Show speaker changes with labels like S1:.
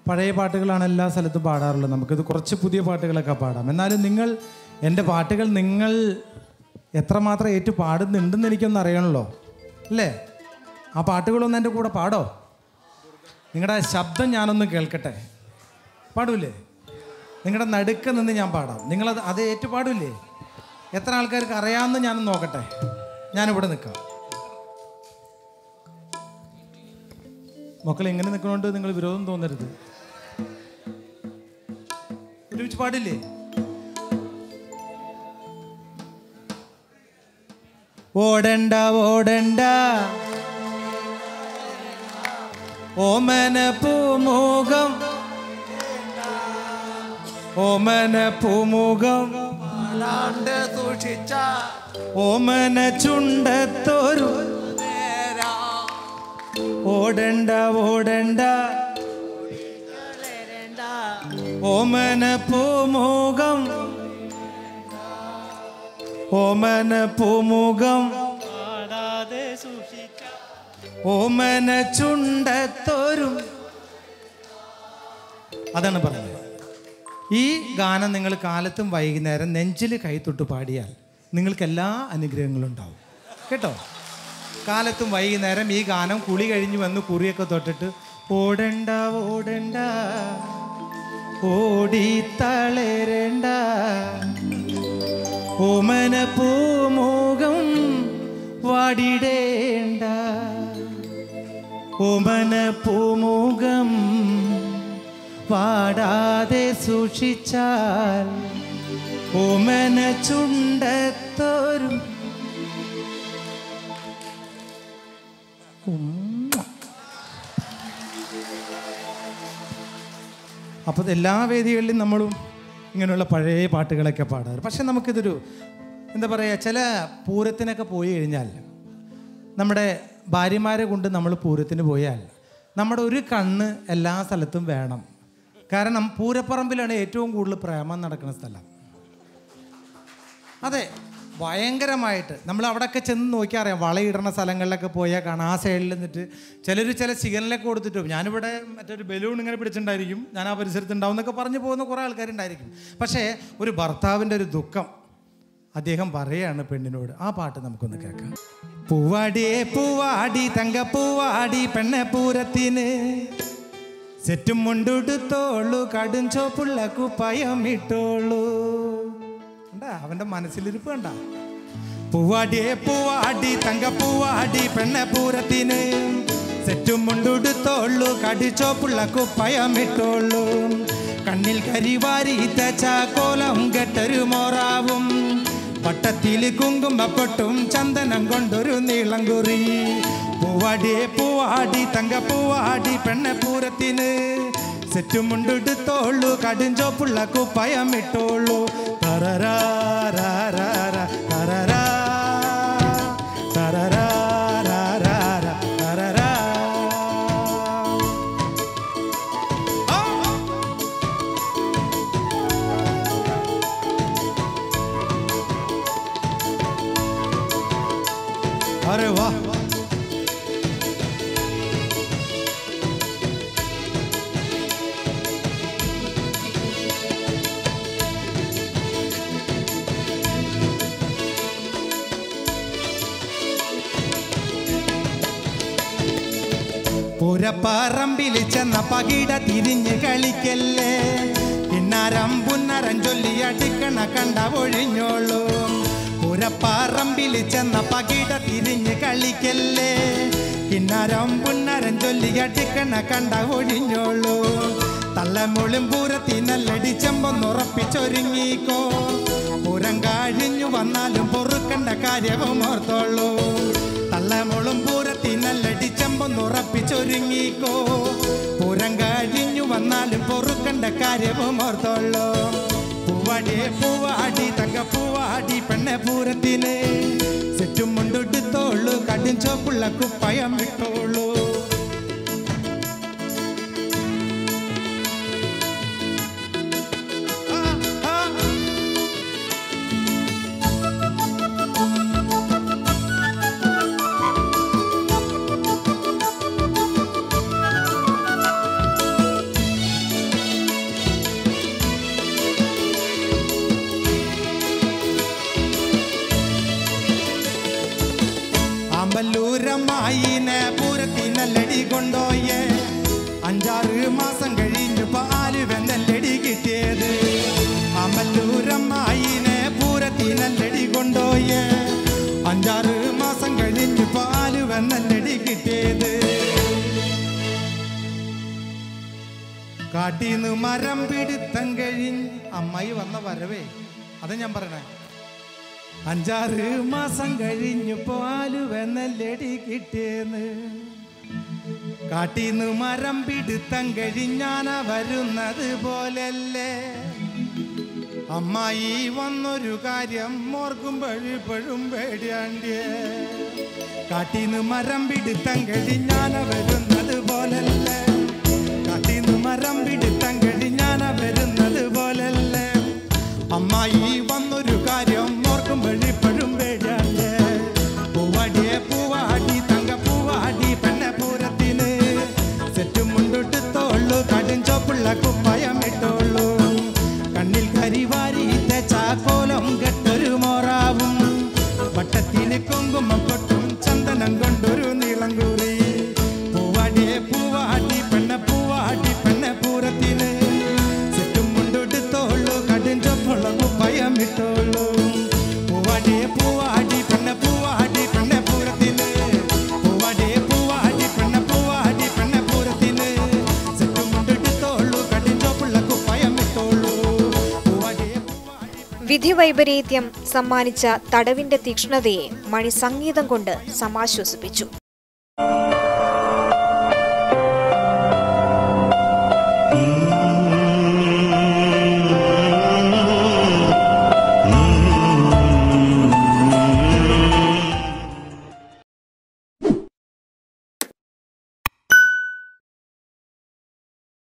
S1: പഴയ പാട്ടുകളാണ് എല്ലാ സ്ഥലത്തും പാടാറുള്ളത് നമുക്കിത് കുറച്ച് പുതിയ പാട്ടുകളൊക്കെ പാടാം എന്നാലും നിങ്ങൾ എൻ്റെ പാട്ടുകൾ നിങ്ങൾ എത്രമാത്രം ഏറ്റു പാടുന്നുണ്ടെന്ന് എനിക്കൊന്ന് അറിയണമല്ലോ അല്ലേ ആ പാട്ടുകളൊന്നും എൻ്റെ കൂടെ പാടോ നിങ്ങളുടെ ശബ്ദം ഞാനൊന്ന് കേൾക്കട്ടെ പാടൂലേ നിങ്ങളുടെ നടുക്ക് നിന്ന് ഞാൻ പാടാം നിങ്ങളത് അത് ഏറ്റു പാടൂലേ എത്ര ആൾക്കാർക്ക് അറിയാമെന്ന് ഞാനൊന്ന് നോക്കട്ടെ ഞാനിവിടെ നിൽക്കാം മക്കൾ എങ്ങനെ നിൽക്കണോണ്ട് നിങ്ങൾ വിരോധം തോന്നരുത് ഒരുമിച്ച് പാടില്ലേ ഓടണ്ട ഓടണ്ട ഓമന പൂമുഖം ഓമന പൂമുഖം
S2: ആണ്ട് സൂക്ഷിച്ച
S1: ഓമന ചുണ്ടത്തൊരു
S2: നേരാ
S1: ഓടണ്ട ഓടണ്ട ഓമന പൂമുഖം ഓമന പൂമുഖം
S2: പാടാതെ സൂക്ഷിച്ച
S1: ഓമന ചുണ്ടത്തൊരും അതാണ് പറഞ്ഞത് ഈ ഗാനം നിങ്ങൾ കാലത്തും വൈകുന്നേരം നെഞ്ചിൽ കൈത്തൊട്ട് പാടിയാൽ നിങ്ങൾക്ക് എല്ലാ അനുഗ്രഹങ്ങളും ഉണ്ടാവും കേട്ടോ കാലത്തും വൈകുന്നേരം ഈ ഗാനം കുളി കഴിഞ്ഞ് വന്ന് കുറിയൊക്കെ തൊട്ടിട്ട് ഓടണ്ട ഓടണ്ട ഓടി തളരണ്ട ഓമന പൂമുഖം വാടിടേണ്ട ഓമന പൂമുഖം വാടാതെ സൂക്ഷിച്ചാൽ ഓമന ചുണ്ടത്തോരും അപ്പോൾ എല്ലാ വേദികളിലും നമ്മളും ഇങ്ങനെയുള്ള പഴയ പാട്ടുകളൊക്കെ പാടാറ് പക്ഷെ നമുക്കിതൊരു എന്താ പറയുക ചില പൂരത്തിനൊക്കെ പോയി കഴിഞ്ഞാൽ നമ്മുടെ ഭാര്യമാരെ കൊണ്ട് നമ്മൾ പൂരത്തിന് പോയാൽ നമ്മുടെ ഒരു കണ്ണ് എല്ലാ സ്ഥലത്തും വേണം കാരണം പൂരപ്പറമ്പിലാണ് ഏറ്റവും കൂടുതൽ പ്രേമം നടക്കുന്ന സ്ഥലം അതെ ഭയങ്കരമായിട്ട് നമ്മൾ അവിടെയൊക്കെ ചെന്ന് നോക്കിയാൽ അറിയാം വളയിടുന്ന സ്ഥലങ്ങളിലൊക്കെ പോയാൽ കാണാം ആ സൈഡിൽ നിന്നിട്ട് ചിലർ ചില സിഗ്നലൊക്കെ കൊടുത്തിട്ട് പോകും. ഞാനിവിടെ മറ്റൊരു ബലൂൺ ഇങ്ങനെ പിടിച്ചിട്ടുണ്ടായിരിക്കും ഞാൻ ആ പരിസരത്ത് ഉണ്ടാവും എന്നൊക്കെ പറഞ്ഞു പോകുന്ന കുറേ ആൾക്കാരുണ്ടായിരിക്കും പക്ഷേ ഒരു ഭർത്താവിൻ്റെ ഒരു ദുഃഖം അദ്ദേഹം പറയാണ് പെണ്ണിനോട് ആ പാട്ട് നമുക്കൊന്ന് കേൾക്കാം പൂവാടിയേ പൂവാടി തങ്കപ്പൂവാടി പെണ്ണപ്പൂരത്തിന് സെറ്റും മുണ്ടുടുത്തോളൂ കടും ചോപ്പുള്ള കുപ്പായം ഇട്ടോളൂ കണ്ടാ അവന്റെ മനസ്സിലിരിപ്പ് കണ്ട പൂവാടിയേ പൂവാടി തങ്കപ്പൂവാടി പെണ്ണപ്പൂരത്തിന് സെറ്റും മുണ്ടുടുത്തോളൂ കടിച്ചോപ്പുള്ള കുപ്പായം ഇട്ടോളൂ കണ്ണിൽ കരിവാരി തച്ചാക്കോലം കെട്ടൊരു മോറാവും വട്ടത്തിൽ കുങ്കുമപ്പൊട്ടും ചന്ദനം കൊണ്ടൊരു നീളം കുറി പൂവാടിയെ പൂവാടി തങ്കപ്പൂവാടി പെണ്ണപ്പൂരത്തിന് സെറ്റുമുണ്ടെടുത്തോളൂ കടുഞ്ചോപ്പുള്ള കുപ്പായം ഇട്ടോളൂ തറരാരാരാര, തറരാ, തറരാരാരാര, തറരാ. ആ अरे वाह പുരപ്പറമ്പിൽ ചെന്ന പകിട തിരിഞ്ഞ് കളിക്കല്ലേ കിന്നാരം പുന്നരം ചൊല്ലി അടിക്കണ കണ്ട ഒഴിഞ്ഞോളൂ പുരപ്പറമ്പിൽ ചെന്ന പകിട തിരിഞ്ഞ് കളിക്കല്ലേ കിന്നാരം പുന്നരം ചൊല്ലി അടിക്കണ കണ്ട ഒഴിഞ്ഞോളൂ തള്ളമുളും പൂരത്തിനല്ലടിച്ചമ്പൊന്നുറപ്പിച്ചൊരുങ്ങിക്കോ പൂരം കഴിഞ്ഞു വന്നാലും പൊറുക്കണ്ട കാര്യവും ഓർത്തോളൂ തള്ളമുളും പൂരത്തിനല്ലടിച്ചമ്പൊന്നുറപ്പിച്ചൊരുങ്ങിക്കോ പൂരം കഴിഞ്ഞു വന്നാലും പൊറുക്കണ്ട കാര്യവും ഓർത്തോളൂ പൂവാടി പൂവാടി തങ്ക പൂവാടി പെണ്ണെ പൂരത്തിന് സെറ്റും മുണ്ടെടുത്തോളൂ കടും ചോപ്പുള്ള കുപ്പായം വിട്ടോളൂ ആ, ആ. അമ്മായിനെ പൂരത്തിനല്ലടി കൊണ്ടോയേ അഞ്ചാറ് മാസം കഴിഞ്ഞു പാല് വെന്നല്ലടി കിട്ടിയത് അമല്ലൂരമ്മായിനെ പൂരത്തിനല്ലടി കൊണ്ടോയേ അഞ്ചാറ് മാസം കഴിഞ്ഞു പാല് വെന്നല്ലടി കിട്ടിയത് കാട്ടീന്ന് മരം പിടുത്തം കഴിഞ്ഞ് അമ്മായി വന്ന വരവേ അത് ഞാൻ പറയണേ അഞ്ചാറ് മാസം കഴിഞ്ഞു പാല് വെന്നല്ലടി കിട്ടിയെന്ന് കാട്ടീന്ന് മരം പിടുത്തം കഴിഞ്ഞാന വരുന്നത് പോലല്ലേ അമ്മായി വന്നൊരു കാര്യം ഓർക്കുമ്പോഴിപ്പോഴും പേടിയാണ്ടിയേ കാട്ടീന്ന് മരം പിടുത്തം കഴിഞ്ഞാന വരുന്നത് പോലല്ലേ കാട്ടീന്ന് മരം പിടുത്തം കഴിഞ്ഞാന വരുന്നത് പോലല്ലേ അമ്മായി വന്നൊരു കാര്യം ഓർക്കുമ്പോഴിപ്പോഴും പേടിയാണ്ടിയേ പൂവാടിയെ പൂവാടി തങ്ക പൂവാടി പെണ്ണ പൂരത്തിന് സെറ്റും മുണ്ടിട്ടോളൂ കടും ചോപ്പുള്ള കുപ്പായം ഇട്ടോളൂ കണ്ണിൽ കരിവാരി ചാക്കോലം കെട്ടൊരു മോറാവും വട്ടത്തിന് കുങ്കുമം പൊട്ടും ചന്ദനം കൊണ്ടൊരു നീളം കൂറി പൂവാടിയെ പൂവാടി പെണ്ണ പൂവാടി പെണ്ണ പൂരത്തിന് സെറ്റും മുണ്ടിട്ടോളൂ കടും ചോപ്പുള്ള കുപ്പായം ഇട്ടോളൂ പൂവാടിയെ പൂവാടി പെണ്ണ പൂവാടി പെണ്ണ പൂരത്തിന് പൂവാടിയെ പൂവാടി പെണ്ണ പൂവാടി പെണ്ണ പൂരത്തിന് സെറ്റും മുണ്ടിട്ടോളൂ കടും ചോപ്പുള്ള കുപ്പായം ഇട്ടോളൂ പൂവാടിയെ പൂവാടി
S3: വിധിവൈപരീത്യം സമ്മാനിച്ച തടവിന്റെ തീക്ഷ്ണതയെ മണി സംഗീതം കൊണ്ട് സമാശ്വസിപ്പിച്ചു